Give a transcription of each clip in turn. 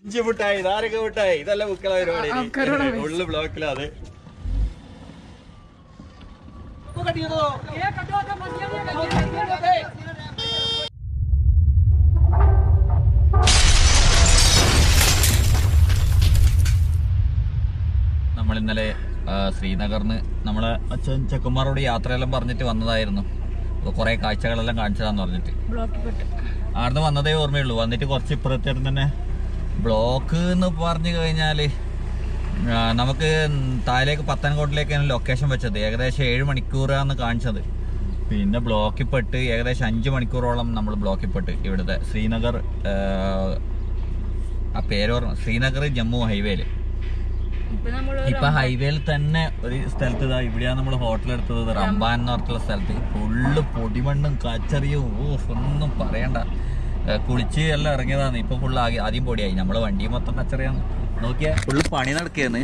ഇഞ്ചി മുട്ടായി നാരക മുട്ടായി ഇതല്ല ബുക്കള പരിപാടി ആ, കരോണ വൈസ്. ഉള്ളു ബ്ലോക്കിലാ അത് നമ്മൾ ഇന്നലെ ശ്രീനഗറിന് നമ്മളെ അച്ഛൻ ചെക്കന്മാരോട് യാത്രയെല്ലാം പറഞ്ഞിട്ട് വന്നതായിരുന്നു അപ്പൊ കുറെ കാഴ്ചകളെല്ലാം കാണിച്ചതാന്ന് പറഞ്ഞിട്ട് ബ്ലോക്കിൽ പെട്ട് ആടുന്ന് വന്നതേ ഓർമ്മയുള്ളൂ വന്നിട്ട് കുറച്ച് ഇപ്പുറത്തേക്ക് തന്നെ ബ്ലോക്ക് എന്ന് പറഞ്ഞു കഴിഞ്ഞാല് ആ, നമുക്ക് താഴേക്ക് പത്തനംകോട്ടിലേക്കാണ് ലൊക്കേഷൻ വെച്ചത് ഏകദേശം ഏഴ് മണിക്കൂറാണ് കാണിച്ചത് പിന്നെ ബ്ലോക്കിൽ പെട്ട് ഏകദേശം അഞ്ച് മണിക്കൂറോളം നമ്മൾ ബ്ലോക്കിൽ പെട്ട് ഇവിടുത്തെ ശ്രീനഗർ ആ, ആ പേരോർ ശ്രീനഗർ ജമ്മു ഹൈവേയില് ഇപ്പൊ നമ്മള് ഇപ്പൊ ഹൈവേയിൽ തന്നെ ഒരു സ്ഥലത്ത് ഇതാ ഇവിടെയാണ് നമ്മൾ ഹോട്ടൽ എടുത്തത് റംബാൻ എന്ന് പറഞ്ഞിട്ടുള്ള സ്ഥലത്ത് ഫുള്ള് പൊടിമണ്ണും കച്ചറിയും ഓ ഒന്നും പറയണ്ട ഏ, കുളിച്ച് എല്ലാം ഇറങ്ങിയതാണ് ഇപ്പൊ ഫുള്ള് ആകെ ആദ്യം പൊടിയായി നമ്മളെ വണ്ടി മൊത്തം കച്ചറിയാണ് നോക്കിയാ ഫുള്ള് പണി നടക്കുകയാണ്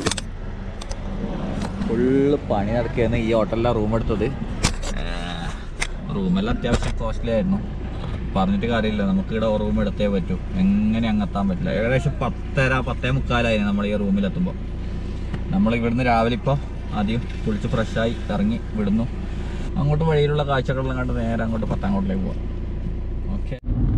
ഫുള്ള് പണി നടക്കുകയാണ് ഈ ഹോട്ടലിലാണ് റൂം എടുത്തത് റൂമെല്ലാം അത്യാവശ്യം കോസ്റ്റ്ലി ആയിരുന്നു പറഞ്ഞിട്ട് കാര്യമില്ല നമുക്ക് ഇവിടെ റൂം എടുത്തേ പറ്റൂ എങ്ങനെ അങ്ങെത്താൻ പറ്റില്ല ഏകദേശം പത്തര പത്തേ മുക്കാലായിരുന്നു നമ്മൾ ഈ റൂമിലെത്തുമ്പോൾ നമ്മൾ ഇവിടുന്ന് രാവിലെ ഇപ്പോൾ ആദ്യം കുളിച്ച് ഫ്രഷായി ഇറങ്ങി വിടുന്നു അങ്ങോട്ട് വഴിയിലുള്ള കാഴ്ചകളെല്ലാം കണ്ട് നേരെ അങ്ങോട്ട് പത്താങ്കോട്ടിലേക്ക് പോവാം ഓക്കെ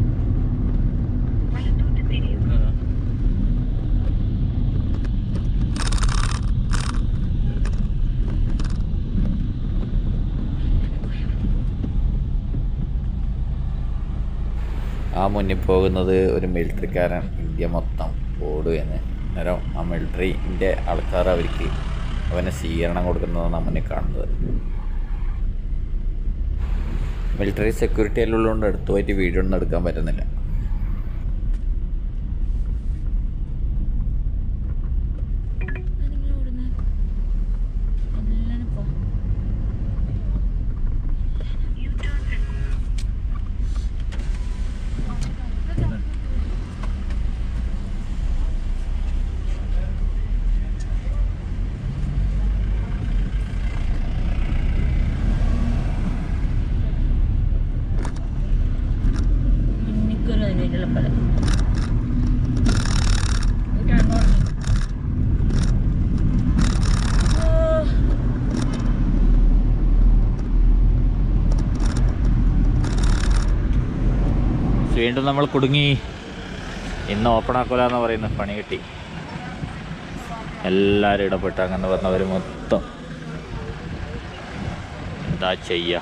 ആ മുന്നിൽ പോകുന്നത് ഒരു മിലിറ്ററിക്കാരൻ ഇന്ത്യ മൊത്തം ഓടുകയെന്ന് അന്നേരം ആ മിലിറ്ററിൻ്റെ ആൾക്കാർ അവർക്ക് അവന് സ്വീകരണം കൊടുക്കുന്നതാണ് മുന്നിൽ കാണുന്നത് മിലിറ്ററി സെക്യൂരിറ്റി എല്ലാം ഉള്ളതുകൊണ്ട് അടുത്ത് പോയിട്ട് വീഡിയോ ഒന്നും എടുക്കാൻ പറ്റുന്നില്ല നിങ്ങൾ ഓടുന്നേ എല്ലാം ഇപ്പൊ എനിക്കൊരു അതിനുള്ള പല വീണ്ടും നമ്മൾ കുടുങ്ങി ഇന്ന് ഓപ്പൺ ആക്കൂല എന്ന് പറയുന്നത് പണി കിട്ടി എല്ലാവരും ഇടപെട്ട് അങ്ങനെ പറഞ്ഞവർ മൊത്തം എന്താ ചെയ്യ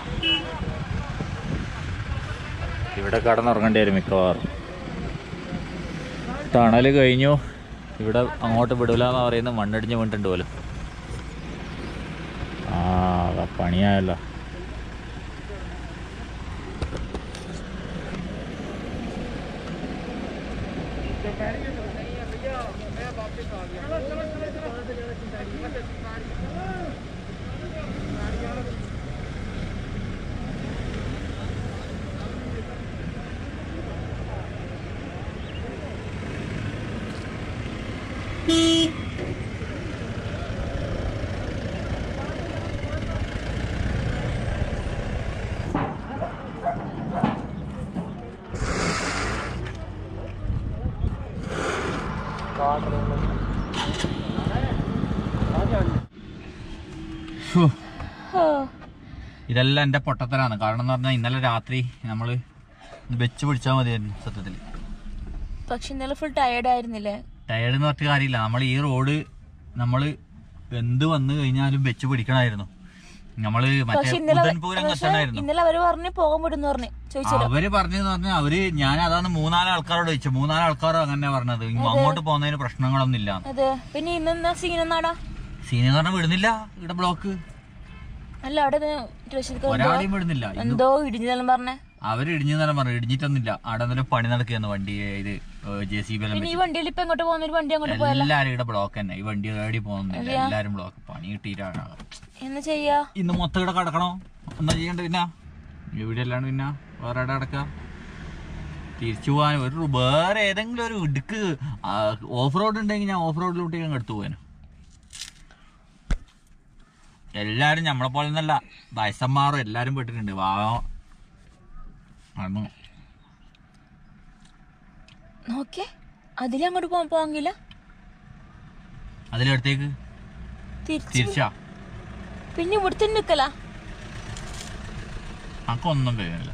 ഇവിടെ കടന്നുറങ്ങേണ്ടി വരും മിക്കവാറും തണൽ കഴിഞ്ഞു ഇവിടെ അങ്ങോട്ട് വിടൂല എന്ന് പറയുന്നത് മണ്ണിടിഞ്ഞ് വീണിട്ടുണ്ട് പോലും ആ അതാ പണിയായല്ലോ ഇതെല്ലാം എൻ്റെ പൊട്ടത്തരാണ് കാരണം എന്ന് പറഞ്ഞാൽ ഇന്നലെ രാത്രി നമ്മൾ വെച്ച് പിടിച്ചാൽ മതിയായിരുന്നു സത്യത്തിൽ പക്ഷെ ഇന്നലെ ഫുൾ ടയേർഡ് ആയിരുന്നില്ലേ ടയർഡ് എന്ന് പറഞ്ഞ കാര്യമില്ല നമ്മൾ ഈ റോഡ് നമ്മൾ എന്ത് വന്നു കഴിഞ്ഞാലും വെച്ച് പിടിക്കണമായിരുന്നു നമ്മള് മറ്റേ പക്ഷെ ഇന്നലെ ഉദൻപൂരം പക്ഷെ കത്തണായിരുന്നു ഇന്നലെ അവര് പറഞ്ഞു പോകാൻ വിടുന്നു പറഞ്ഞു ചോദിച്ചു അവര് പറഞ്ഞെന്ന് പറഞ്ഞാൽ അവര് ഞാൻ അതാണ് മൂന്നാല് ആൾക്കാരോട് ചോദിച്ചു മൂന്നാല് ആൾക്കാരും അങ്ങനെ പറഞ്ഞത് ഇങ്ങ് അങ്ങോട്ട് പോകുന്നതിന് പ്രശ്നങ്ങളൊന്നും ഇല്ല അതെ പിന്നെ ഇന്നെന്നാ സീനെന്നാടാ സീനി എന്ന് പറഞ്ഞാൽ വിടുന്നില്ല ഇവിടെ ബ്ലോക്ക് അല്ല അവിടെ ഇത് രക്ഷിതാക്കൾ എന്തോ- ഒരാളെയും വിടുന്നില്ല എന്തോ ഇടിഞ്ഞെല്ലാം പറഞ്ഞേ അവര് ഇടിഞ്ഞു തന്നെ പറഞ്ഞു ഇടിഞ്ഞിട്ടൊന്നുമില്ല അവിടെ എന്തെങ്കിലും പണി നടക്കുകയെന്ന് വണ്ടി ഇത് ജെ സി ബി എല്ലാം പിന്നെ ഈ വണ്ടിയിൽ ഇപ്പൊ എങ്ങോട്ട് പോകുന്ന ഒരു വണ്ടി അങ്ങോട്ട് പോയല്ലോ എല്ലാരും ഇവിടെ ബ്ലോക്ക് തന്നെ ഈ വണ്ടി ഏടി പോകുന്നില്ല എല്ലാരും ബ്ലോക്ക് പണി കിട്ടിയിട്ടാണ് എന്ന് ചെയ്യാ ഇന്ന് മൊത്തം ഇവിടെ കിടക്കണോ എന്താ ചെയ്യണ്ട പിന്നെ ഇവിടെ അല്ലാണ്ട് പിന്നെ വേറെ എവിടെ കിടക്കാം തിരിച്ചു പോകാൻ ഒരു വേറെ ഏതെങ്കിലും ഒരു ഇടുക്ക് ഓഫ് റോഡ് ഉണ്ടെങ്കിൽ ഞാൻ ഓഫ് റോഡിലോട്ട് ഞാൻ എടുത്തു പോകാനും എല്ലാരും നമ്മളെ പോലെ ഒന്നല്ല വയസ്സന്മാരും എല്ലാരും പെട്ടിട്ടുണ്ട് വാങ്ങോ ആണോ നോക്കേ അതിലങ്ങോട്ട് പോകാൻ പോകില്ല അതിലെടുത്തേക്ക് തിരിച്ച് തിരിച്ചാ പിന്നെ ഇവിടെ തന്നെ നിക്കല അക്കൊന്നും കഴിയില്ല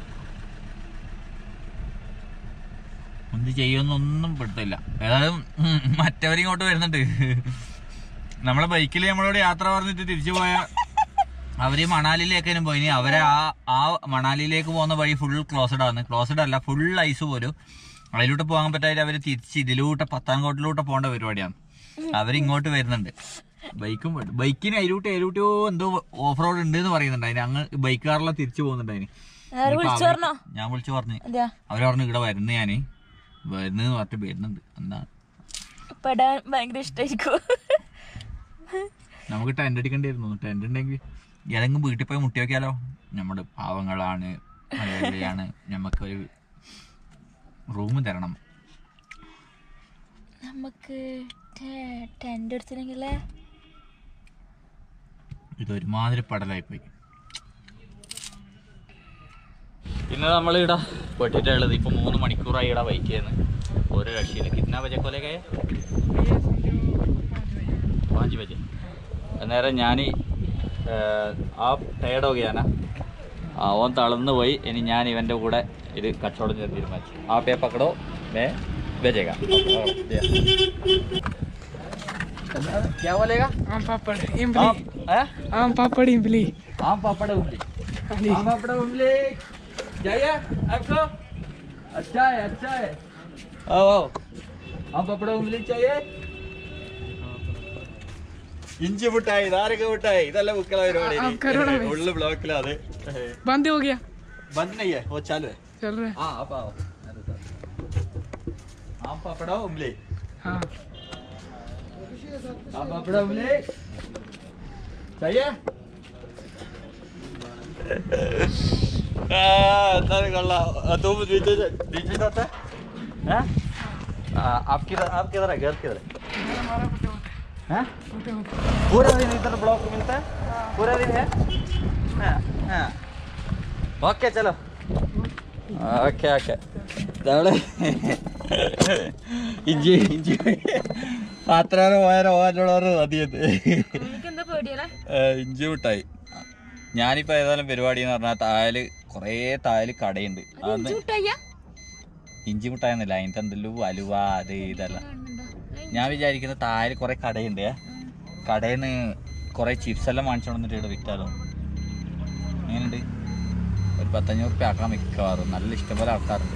എന്ത് ചെയ്യുമെന്നൊന്നും പെട്ടില്ല ഏതായാലും ഉം, മറ്റവരിങ്ങോട്ട് വരുന്നുണ്ട് നമ്മളെ ബൈക്കിൽ നമ്മളോട് യാത്ര പറഞ്ഞിട്ട് തിരിച്ചു പോയ അവര് മണാലിയിലേക്കാനും പോയി ഇനി അവരെ ആ ആ മണാലിയിലേക്ക് പോകുന്ന വഴി ഫുൾ ക്ലോസ്ഡ് ആണ് ക്ലോസ്ഡ് അല്ല ഫുൾ ഐസ് പോലും അതിലൂടെ പോകാൻ പറ്റാതെ അവര് തിരിച്ച് ഇതിലൂടെ പത്താംകോട്ടിലൂടെ പോകേണ്ട പരിപാടിയാണ് അവരിങ്ങോട്ട് വരുന്നുണ്ട് ബൈക്കും വിട്ടു. ബൈക്കിന് അതിലൂട്ട് അതിലൂട്ടോ എന്തോ ഓഫ് റോഡ് ഉണ്ട് എന്ന് പറയുന്നുണ്ട് അതിന് അങ്ങ് ബൈക്കാറെല്ലാം തിരിച്ചു പോകുന്നുണ്ട് അതിന് നേരെ ഇനിയിപ്പോ വിളിച്ചു അവര്- പറഞ്ഞോ ഞാൻ വിളിച്ചു പറഞ്ഞു അതെയാ അവര് പറഞ്ഞു ഇവിടെ വരുന്ന ഞാന് വരുന്നെന്ന് പറഞ്ഞിട്ട് വരുന്നുണ്ട് എന്താണ് പെടാൻ ഭയങ്കര ഇഷ്ടായിരിക്കും നമുക്ക് ടെന്റ് അടിക്കേണ്ടിയിരുന്നു ടെന്റ് ഉണ്ടെങ്കിൽ ഏതെങ്കിലും വീട്ടിൽ പോയി മുട്ടി വെക്കാലോ നമ്മുടെ പാവങ്ങളാണ് മലയാളിയാണ് നമുക്കൊരു റൂം തരണം നമുക്ക് ടെന്റ് എടുത്തില്ലെങ്കിലേ ഇത് ഒരുമാതിരി പടലായി പോയി പിന്നെ നമ്മൾ ഇവിടെ പെട്ടിട്ടുള്ളത് ഇപ്പൊ മൂന്ന് മണിക്കൂറായി ഇവിടെ വെയിറ്റ് ചെയ്യുന്നത് ഒരു രക്ഷയില്ല കിतना बजे खोलेगा ये पाँच बजे അന്നേരം ഞാൻ ആ ടയർഡ് हो गया ना ആ ഓൻ തളർന്നു പോയി ഇനി ഞാൻ ഇവന്റെ കൂടെ ഇത് കച്ചവടം ചെയ്യാൻ തീരുമാനിച്ചു ആ പേ പക്കടോ മേ भेजेगा क्या बोलेगा आम पापड़ आप इमली हैं आम पापड़ इमली आम पापड़ उबली आम पापड़ उबली चाहिए आपको अच्छा है अच्छा है आओ आओ आम पापड़ उबली चाहिए ഇഞ്ചി മിഠായി നാരക മിഠായി ഇതെല്ലാം ബുക്കല പരിപാടി ആ, കരുണ മിസ്. ഉള്ളു ബ്ലോക്കിലാണ് बंद हो गया बंद नहीं है वो चालू है चल रहा है हाँ आप आओ मेरे साथ। आम पापड़ा उबली हाँ आम पापड़ा उबली चाहिए എന്താണ് കൊള്ളാം तुम नीचे नीचे जाता है हैं? आ, आप किधर आप किधर है घर किधर है हैं? पूरा दिन इधर ब्लॉक मिलता है पूरा दिन है हाँ, हाँ। ഓക്കെ ചലോ ഓക്കെ ഓക്കെ നമ്മള് ഇഞ്ചി ഇഞ്ചി പാത്രം പോയാലോ ഓരോട് മതിയത് എനിക്ക് എന്താ പേടിയല്ലേ ഇഞ്ചി മിഠായി ഞാനിപ്പോ ഏതായാലും പരിപാടി എന്ന് പറഞ്ഞാൽ തായല് കൊറേ തായല് കടയുണ്ട് അന്ന് ചൂട്ടയ്യ ഇഞ്ചി മിഠായെന്നില്ല അതിന്റെ എന്തെല്ലോ അലുവ അത് ഇതെല്ലാം ഞാൻ വിചാരിക്കുന്ന താഴെ കുറെ കടയുണ്ട് കടയിൽ നിന്ന് കുറെ ചിപ്സ് എല്ലാം വാങ്ങിച്ചോണ്ട് വന്നിട്ട് ഇവിടെ വിറ്റാലോ എങ്ങനെയുണ്ട് ഒരു പത്തഞ്ഞൂറ് റുപ്യ ആക്കാൻ മിക്കവാറും നല്ല ഇഷ്ടംപോലെ ആൾക്കാരുണ്ട്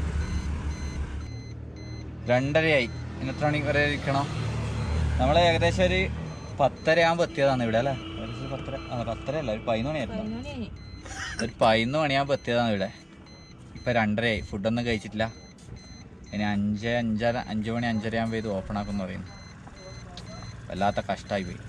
രണ്ടരയായി ഇനി എത്ര മണിക്ക് വരെ ഇരിക്കണം നമ്മൾ ഏകദേശം ഒരു പത്തര ആകുമ്പോൾ എത്തിയതാണ് ഇവിടെ അല്ലേ ഏകദേശം ഒരു പത്തര ആ പത്തര അല്ല ഒരു പതിനൊന്ന് മണിയായിരുന്നു ഒരു പതിനൊന്ന് മണിയാകുമ്പോൾ എത്തിയതാണ് ഇവിടെ ഇപ്പം രണ്ടരയായി ഫുഡൊന്നും കഴിച്ചിട്ടില്ല ഇനി അഞ്ച് അഞ്ചര അഞ്ച് മണി അഞ്ചര ആകുമ്പോൾ ഇത് ഓപ്പൺ ആക്കുമെന്ന് പറയുന്നു വല്ലാത്ത കഷ്ടമായി പോയി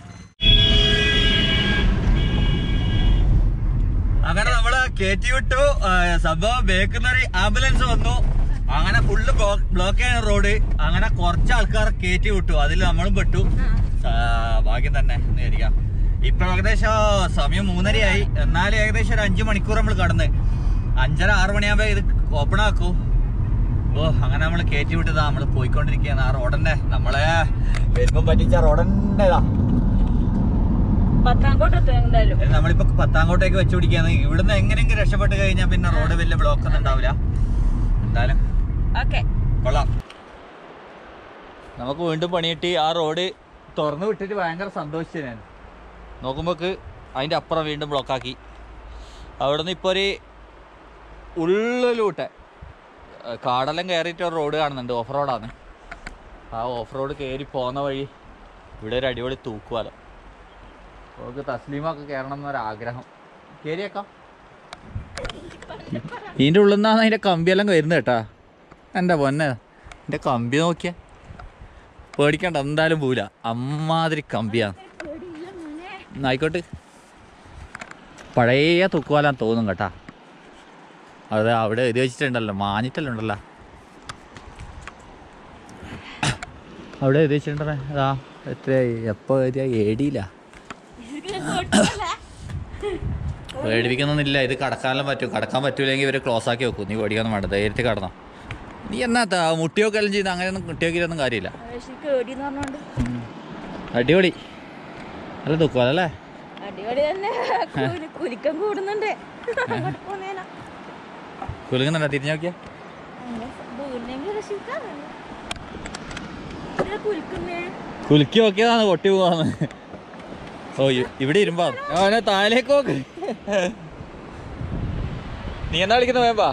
അങ്ങനെ നമ്മള് കയറ്റി വിട്ടു ആ, സംഭവം ബേക്കുന്ന ഒരു ആംബുലൻസ് വന്നു അങ്ങനെ ഫുള്ള് ബ്ലോക്ക് ആണ് റോഡ് അങ്ങനെ കുറച്ച് ആൾക്കാർ കയറ്റി വിട്ടു അതിൽ നമ്മളും പെട്ടു ആ, ഭാഗ്യം തന്നെ എന്ന് വിചാരിക്കാം ഇപ്പൊ ഏകദേശം സമയം മൂന്നരയായി എന്നാലും ഏകദേശം ഒരു അഞ്ചു മണിക്കൂർ നമ്മൾ കടന്ന് അഞ്ചര ആറ് മണിയാകുമ്പോ ഇത് ഓപ്പൺ ആക്കൂ ഓ അങ്ങനെ നമ്മൾ കയറ്റി വിട്ടതാ നമ്മൾ പോയിക്കൊണ്ടിരിക്കുകയാണ് ആ റോഡന്നെ നമ്മളെ വരുമ്പം പറ്റിച്ച റോഡന്നേതാ പത്താംകോട്ട് എത്തും എന്തായാലും ഇത് നമ്മളിപ്പോ പത്താംകോട്ടേക്ക് വെച്ച് പിടിക്കാന്ന് ഇവിടുന്ന് എങ്ങനെയെങ്കിലും രക്ഷപ്പെട്ട് കഴിഞ്ഞാൽ പിന്നെ റോഡ് വലിയ ബ്ലോക്ക് ഒന്നും ഉണ്ടാവില്ല എന്തായാലും ഓക്കെ കൊള്ളാം നമുക്ക് വീണ്ടും പണിയിട്ട് ആ റോഡ് തുറന്നു വിട്ടിട്ട് ഭയങ്കര സന്തോഷിച്ചു ഞാൻ നോക്കുമ്പോക്ക് അതിൻ്റെ അപ്പുറം വീണ്ടും ബ്ലോക്കാക്കി അവിടെ നിന്ന് ഇപ്പോൾ ഒരു ഉള്ളിലൂട്ടെ ഏഹ് കാടെല്ലാം കയറിയിട്ട് ഒരു റോഡ് കാണുന്നുണ്ട് ഓഫ് റോഡാണ് ആ ഓഫ് റോഡ് കയറി പോകുന്ന വഴി ഇവിടെ ഒരു അടിപൊളി തൂക്കുവാലോ നമുക്ക് തസ്ലീമൊക്കെ കയറണം എന്നൊരാഗ്രഹം കയറിയേക്കാം ഇതിൻ്റെ ഉള്ളിൽ നിന്നാണ് അതിൻ്റെ കമ്പിയെല്ലാം വരുന്നത് കേട്ടാ എൻ്റെ പൊന്നെ എൻ്റെ കമ്പി നോക്കിയ പേടിക്കണ്ട എന്തായാലും പോവില്ല അമ്മാതിരി കമ്പിയാണ് എന്നാ ആയിക്കോട്ടെ പഴയ തൂക്കുവാലാന്ന് തോന്നും കേട്ടാ അത് അവിടെ എഴുതി വെച്ചിട്ടുണ്ടല്ലോ മാഞ്ഞിട്ടല്ലോ ഉണ്ടല്ലോ അവിടെ എഴുതി വെച്ചിട്ടുണ്ടേ അതാ എത്രയായി എപ്പോൾ എഴുതിയ ഏടിയില്ല പേടിപ്പിക്കുന്നൊന്നുമില്ല ഇത് കടക്കാനെല്ലാം പറ്റും കടക്കാൻ പറ്റൂലെങ്കിൽ ഇവർ ക്ലോസ് ആക്കി വെക്കും നീ പേടിക്കാനും വേണ്ട ധൈര്യത്തിൽ കടന്നോ നീ എന്നാ മുട്ടിയൊക്കെ എല്ലാം ചെയ്യുന്ന അങ്ങനെയൊന്നും കുട്ടിയൊക്കെ കാര്യമില്ല പക്ഷെ കേടിന്ന് പറഞ്ഞോണ്ട് അടിപൊളി നല്ല ദുഃഖമല്ലേ അടിപൊളി തന്നെ കുലി- കുലുക്കം കൂടുന്നുണ്ട് അങ്ങോട്ട് പോന്നേനാ കുലുങ്ങുന്നുണ്ടോ തിരിഞ്ഞു നോക്കിയാ അങ്ങനെ വീണെങ്കിൽ രക്ഷിക്കാറുണ്ട് കുലിക്കുന്നേ കുലുക്കി നോക്കിയതാണ് പൊട്ടി പോവാന്ന് ഓ ഇ- ഇവിടെ ഇരുമ്പാ അവനെ താഴേക്ക് നോക്ക് നീ എന്താ കളിക്കുന്ന വേമ്പാ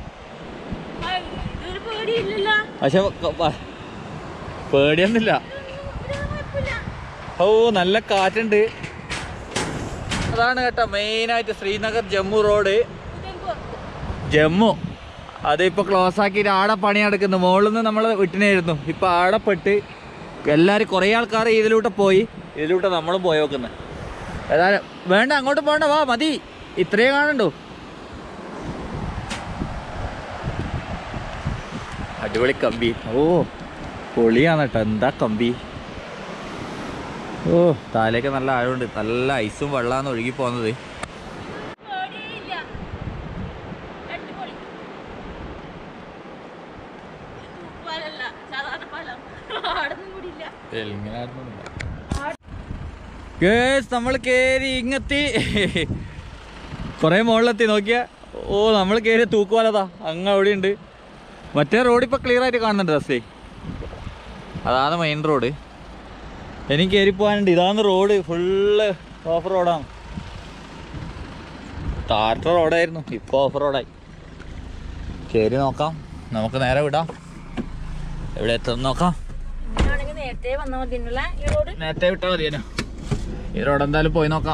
ഇതൊരു പേടിയില്ലല്ലോ പക്ഷെ ക- പ- പേടിയൊന്നുമില്ല ഇവിടെ കുഴപ്പമില്ല ഓ നല്ല കാറ്റുണ്ട് അതാണ് കേട്ടോ മെയിനായിട്ട് ശ്രീനഗർ ജമ്മു റോഡ് ഇതെങ്കോ ജമ്മു അതിപ്പോൾ ക്ലോസ് ആക്കിയിട്ട് ആടെ പണി നടക്കുന്നു മുകളിൽ നിന്ന് നമ്മൾ വിട്ടിനായിരുന്നു ഇപ്പം ആടെ പെട്ട് എല്ലാവരും കുറേ ആൾക്കാർ ഇതിലൂടെ പോയി ഇതിലൂടെ നമ്മളും പോയി നോക്കുന്നത് ഏതായാലും വേണ്ട അങ്ങോട്ട് പോകണ്ട വാ മതി ഇത്രയും കാണണ്ടോ അടിപൊളി കമ്പി ഓ പൊളിയാണ് കേട്ടോ എന്താ കമ്പി ഓ താലേക്ക് നല്ല ആഴമുണ്ട് നല്ല ഐസും വെള്ളമാണ് ഒഴുകി പോകുന്നത് പേടിയില്ല അടിപൊളി പാലല്ല സാധാരണ പാലം ആടൊന്നും കൂടി ഇല്ല ഗേസ് നമ്മൾ കേറി ഇങ്ങെത്തി കൊറേ മുകളിലെത്തി നോക്കിയ ഓ നമ്മൾ കേറി തൂക്കുവാലതാ അങ്ങ് അവിടെ ഉണ്ട് മറ്റേ റോഡ് ഇപ്പൊ ക്ലിയർ ആയിട്ട് കാണുന്നുണ്ട് റസ്ലേ അതാണ് മെയിൻ റോഡ് എനിക്ക് കയറി പോകാനുണ്ട് ഇതാണ് റോഡ് ഫുള്ള് ഓഫ് റോഡാണ് താഴ്ത്ത റോഡായിരുന്നു ഇപ്പൊ ഓഫ് റോഡായി കയറി നോക്കാം നമുക്ക് നേരെ വിടാം എവിടെ എത്തുന്ന നോക്കാം ഇങ്ങനെയാണെങ്കിൽ നേരത്തെ വന്നാൽ മതി എന്നല്ല ഈ റോഡ് നേരത്തെ വിട്ടാൽ മതിയേനോ ഈ റോഡ് എന്തായാലും പോയി നോക്കാം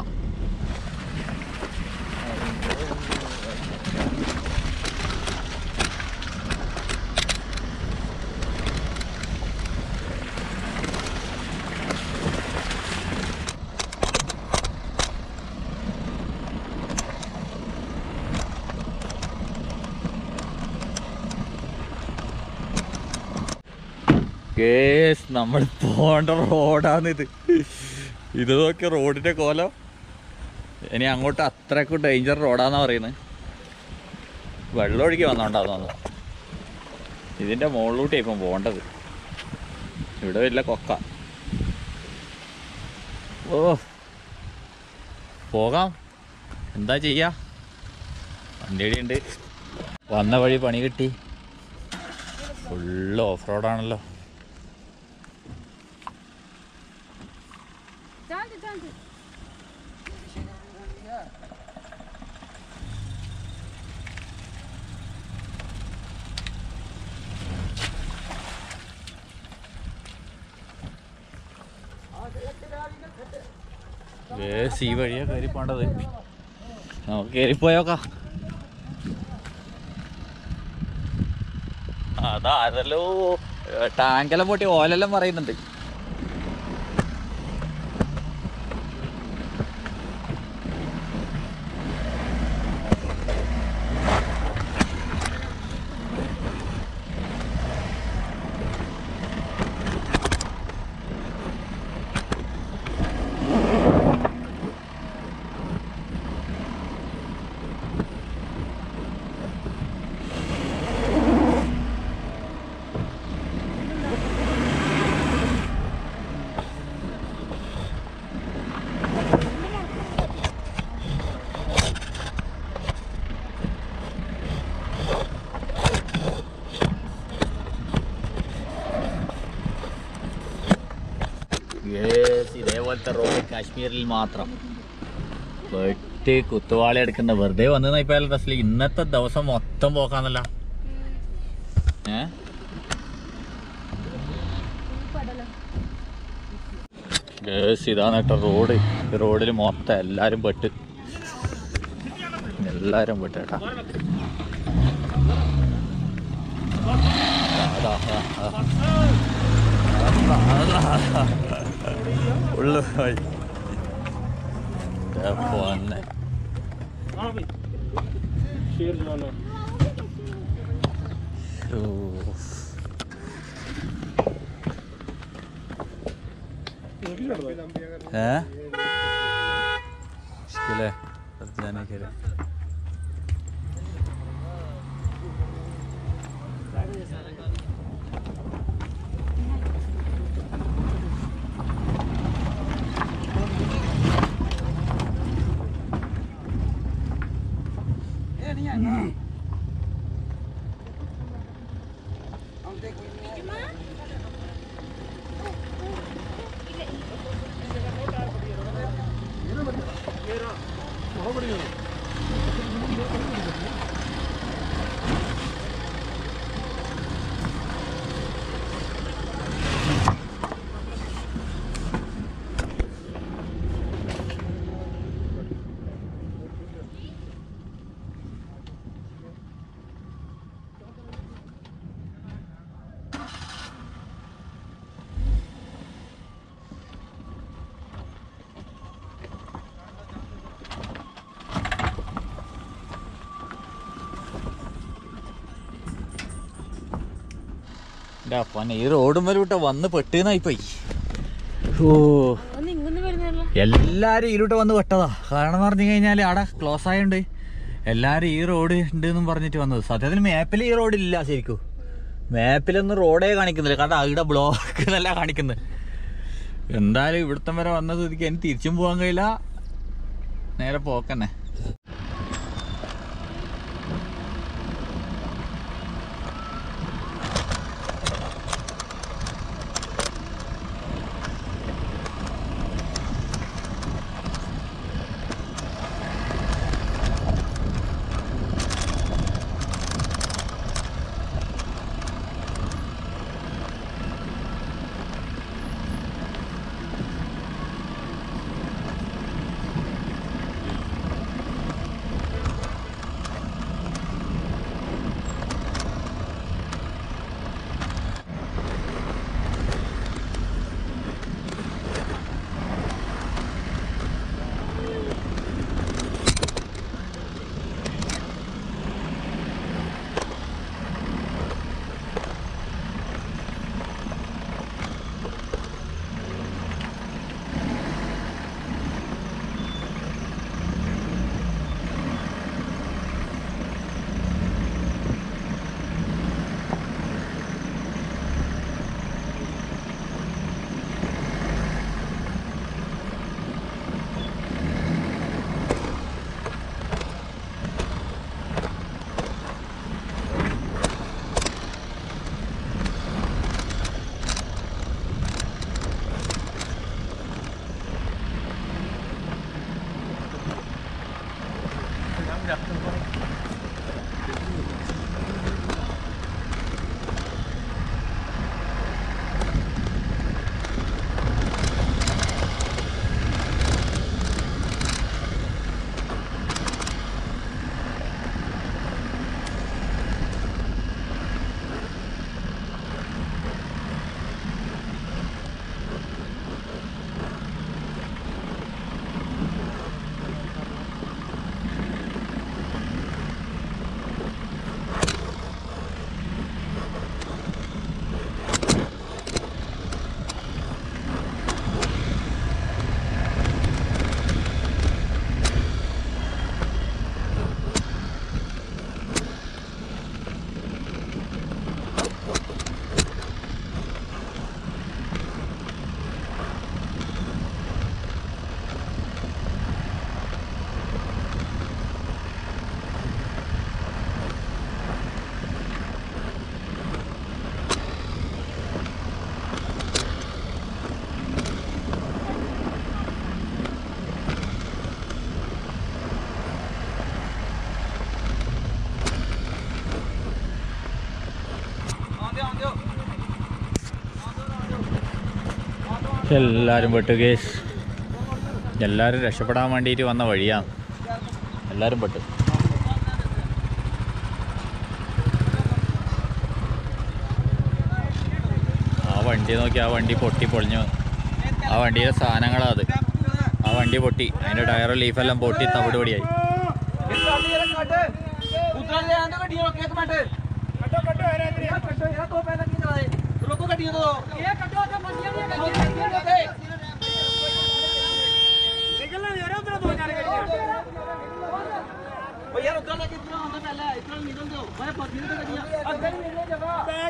കേസ് നമ്മൾ പോകേണ്ട റോഡാണിത് ഇത് നോക്കിയ റോഡിന്റെ കോലം ഇനി അങ്ങോട്ട് അത്രക്കും ഡേഞ്ചർ റോഡാന്നാ പറയുന്നത് വെള്ളം ഒഴുകി വന്നോണ്ടാന്ന് ഇതിന്റെ മുകളിലൂട്ടി ഇപ്പം പോകേണ്ടത് ഇവിടെ വലിയ കൊക്ക ഓ പോകാം എന്താ ചെയ്യാ വണ്ടിയടി ഉണ്ട് വന്ന വഴി പണി കിട്ടി ഫുള്ള് ഓഫ് റോഡാണല്ലോ ഏസ് ഈ വഴിയാ കയറി പോണ്ടത് നമുക്ക് കയറിപ്പോയോക്കാം അതാരല്ലോ ടാങ്കെല്ലാം പൊട്ടി ഓലെല്ലാം പറയുന്നുണ്ട് Yes, ഇതേപോലത്തെ റോഡ് കാശ്മീരിൽ മാത്രം വെട്ടി കുത്തുവാളി എടുക്കുന്ന വെറുതെ വന്നു ഇപ്പൊ ഡ്രസ്സിൽ ഇന്നത്തെ ദിവസം മൊത്തം പോക്കാന്നല്ല ഏ ഗേസ് ഇതാണ് കേട്ടോ റോഡ് ഈ റോഡിൽ മൊത്തം എല്ലാരും പെട്ട് എല്ലാരും പെട്ട് കേട്ടാ അതാ അതാ, അതാ അതാ, അതാ. ഉള്ളു പോയി പോന്നെ है मुश्किल है बस जाने के लिए എൻ്റെ അപ്പനെ ഈ റോഡും വരെ വിട്ട വന്ന് പെട്ടുന്നായി പോയി ഓ ഒന്ന് ഇങ്ങൊന്നും വരുന്നല്ലോ എല്ലാരും ഇതിലൂട്ട് വന്ന് പെട്ടതാ കാരണം എന്ന് പറഞ്ഞു കഴിഞ്ഞാൽ അവിടെ ക്ലോസ് ആയതുകൊണ്ട് എല്ലാരും ഈ റോഡ് ഉണ്ട് എന്നും പറഞ്ഞിട്ട് വന്നത് സത്യത്തിൽ മാപ്പിൽ ഈ റോഡ് ഇല്ല ശരിക്കും മാപ്പിലൊന്നും റോഡേ കാണിക്കുന്നില്ല കാരണം അവിടെ ബ്ലോക്ക് എന്നല്ല കാണിക്കുന്നത് എന്തായാലും ഇവിടുത്തെ വരെ വന്ന സ്ഥിതിക്ക് എനിക്ക് തിരിച്ചും പോകാൻ കഴിയില്ല നേരെ പോക്കന്നെ എല്ലാവരും പെട്ടു കേസ് എല്ലാവരും രക്ഷപ്പെടാൻ വേണ്ടിയിട്ട് വന്ന വഴിയാണ് എല്ലാവരും പെട്ടു ആ വണ്ടി നോക്കി ആ വണ്ടി പൊട്ടി പൊളിഞ്ഞു ആ വണ്ടിയിലെ സാധനങ്ങളാ അത് ആ വണ്ടി പൊട്ടി അതിൻ്റെ ടയറും ലീഫെല്ലാം പൊട്ടി തവിട് പൊടിയായി ਯਾਰ ਉਧਰ ਲੈ ਕੇ ਇਤਨਾ ਹੁੰਦਾ ਪਹਿਲਾਂ ਇਤਨਾ ਨਿਕਲ ਜਾਓ ਮੈਂ ਪੱਤੀ ਤੇ ਗੱਡੀਆਂ ਅੱਗੇ ਨਹੀਂ ਨਿਕਲੇ ਜਗ੍ਹਾ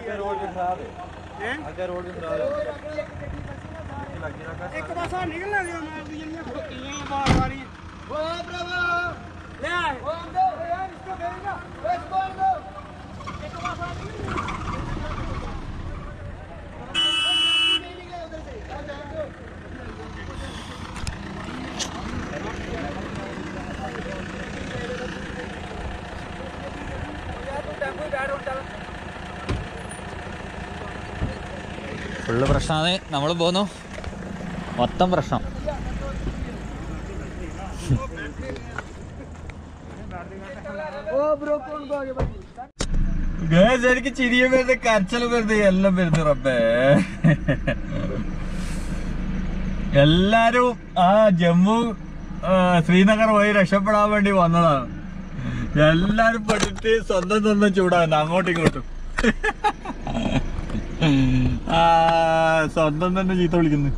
ਇੱਕ ਪਾਸਾ ਨਿਕਲਣਾ ਗਿਆ ਮੈਂ ਦੂਜੀਆਂ ਖੋਟੀਆਂ ਹੀ ਬਾਰ ਬਾਰੀ ਓ ਬ੍ਰavo ਲੈ ਓ ਅੰਦਰ ਯਾਰ ਇਸਕੋ भेजना इसको अंदर एक पासा ഫുള്ള് പ്രശ്നമാണ് നമ്മൾ പോന്നു മൊത്തം പ്രശ്നം ഗേസ് എനിക്ക് ചിരിയും വരുന്നത് കരച്ചലും വരുന്നത് എല്ലാം വരുന്നു റബ്ബേ എല്ലാരും ആ ജമ്മു ആ, ശ്രീനഗർ വഴി രക്ഷപ്പെടാൻ വേണ്ടി വന്നതാണ് എല്ലാരും പെട്ടിട്ട് സ്വന്തം സ്വന്തം ചൂടാകുന്നു അങ്ങോട്ടും ഇങ്ങോട്ടും ആ സ്വന്തം തന്നെ ചീത്ത വിളിക്കുന്നു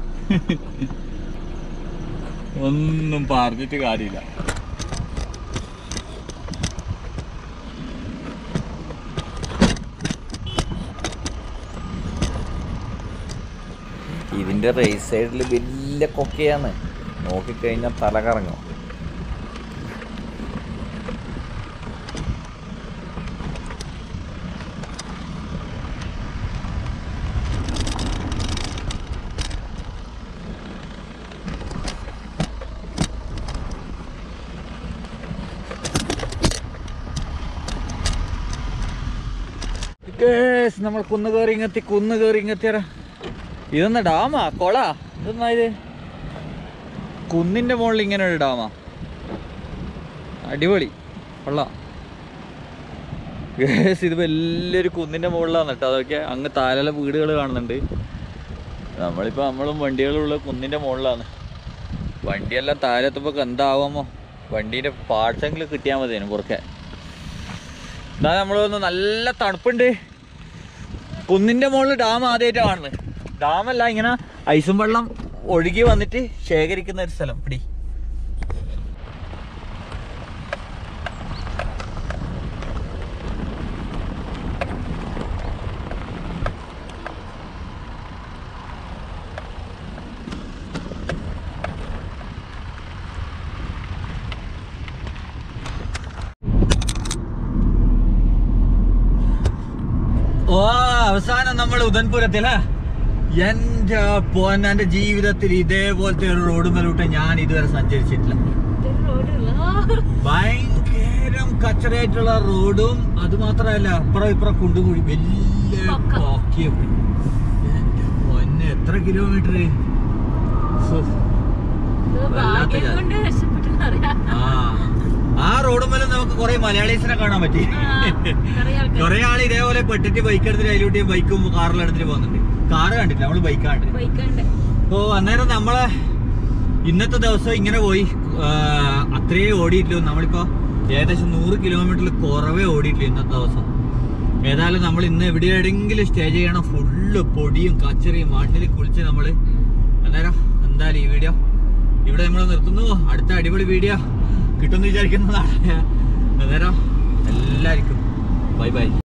ഒന്നും പറഞ്ഞിട്ട് കാര്യമില്ല ഇതിന്റെ റേസ് സൈഡിൽ വലിയ കൊക്കയാണ് നോക്കിക്കഴിഞ്ഞാൽ തല കറങ്ങും നമ്മൾ കുന്ന് കയറി ഇങ്ങെത്തി കുന്ന് കയറി ഇങ്ങെത്തിയടാ ഇതൊന്ന് ഡാമാ കൊള ഇതെന്നാ ഇത് കുന്നിന്റെ മുകളിൽ ഇങ്ങനെ ഒരു ഡാമാ അടിപൊളി കൊള്ളാം ഗേസ് ഇത് വലിയൊരു കുന്നിന്റെ മുകളിലാണ് കേട്ടോ അതൊക്കെ അങ്ങ് താഴെ വീടുകൾ കാണുന്നുണ്ട് നമ്മളിപ്പോ നമ്മളും വണ്ടികളുള്ള കുന്നിന്റെ മുകളിലാണ് വണ്ടിയെല്ലാം താഴെത്തുമ്പോ എന്താവുമോ വണ്ടീന്റെ പാർട്സ് എങ്കിലും കിട്ടിയാൽ മതിയേനു കുറക്കെ ഇതാ നമ്മളൊന്ന് നല്ല തണുപ്പുണ്ട് കുന്നിന്റെ മുകളിൽ ഡാം ആദ്യമായിട്ടാണ് കാണുന്നത് ഡാമല്ല ഇങ്ങനെ ഐസും വെള്ളം ഒഴുകി വന്നിട്ട് ശേഖരിക്കുന്ന ഒരു സ്ഥലം പിടി ഓ അവസാനം നമ്മൾ ഉദൻപുരത്തില എന്റെ പോൻ എന്റെ ജീവിതത്തിൽ ഇതേപോലത്തെ ഒരു റോഡ് മേലോട്ട് ഞാൻ ഇതുവരെ സഞ്ചരിച്ചിട്ടില്ല ഭയങ്കരം കച്ചറയായിട്ടുള്ള റോഡും അത് മാത്രമല്ല അപ്പുറം ഇപ്പുറം കുണ്ടുകൂടി വലിയ പൊക്കം. പോക്കിയും എന്റെ പൊന്നെ എത്ര കിലോമീറ്റർ വല്ലാത്ത ഭാഗ്യം കൊണ്ട് രക്ഷപ്പെട്ടെന്നറിയാം ആ ആ റോഡ് മേലെ നമുക്ക് കുറെ മലയാളീസിനെ കാണാൻ പറ്റി കുറെ ആൾക്കാർ കുറെ ആള് ഇതേപോലെ പെട്ടിട്ട് ബൈക്ക് എടുത്തിട്ട് അതിലൂടെയും ബൈക്കും കാറിലും എടുത്തിട്ട് പോകുന്നുണ്ട് കാറ് കണ്ടില്ല നമ്മള് ബൈക്കാണ്ട് ബൈക്കുണ്ട് ഓ അന്നേരം നമ്മളെ ഇന്നത്തെ ദിവസം ഇങ്ങനെ പോയി ആ, അത്രേ ഓടിയിട്ടുള്ളൂ നമ്മളിപ്പോ ഏകദേശം നൂറ് കിലോമീറ്ററിൽ കുറവേ ഓടിയിട്ടുള്ളൂ ഇന്നത്തെ ദിവസം ഏതായാലും നമ്മൾ ഇന്ന് എവിടെയെങ്കിലും സ്റ്റേ ചെയ്യണം ഫുള്ള് പൊടിയും കച്ചറിയും മണ്ണിൽ കുളിച്ച് നമ്മള് അന്നേരം എന്തായാലും ഈ വീഡിയോ ഇവിടെ നമ്മൾ നിർത്തുന്നു അടുത്ത അടിപൊളി വീഡിയോ കിട്ടുമെന്ന് വിചാരിക്കുന്നതാണ് അന്നേരം എല്ലാവർക്കും ബൈ ബൈ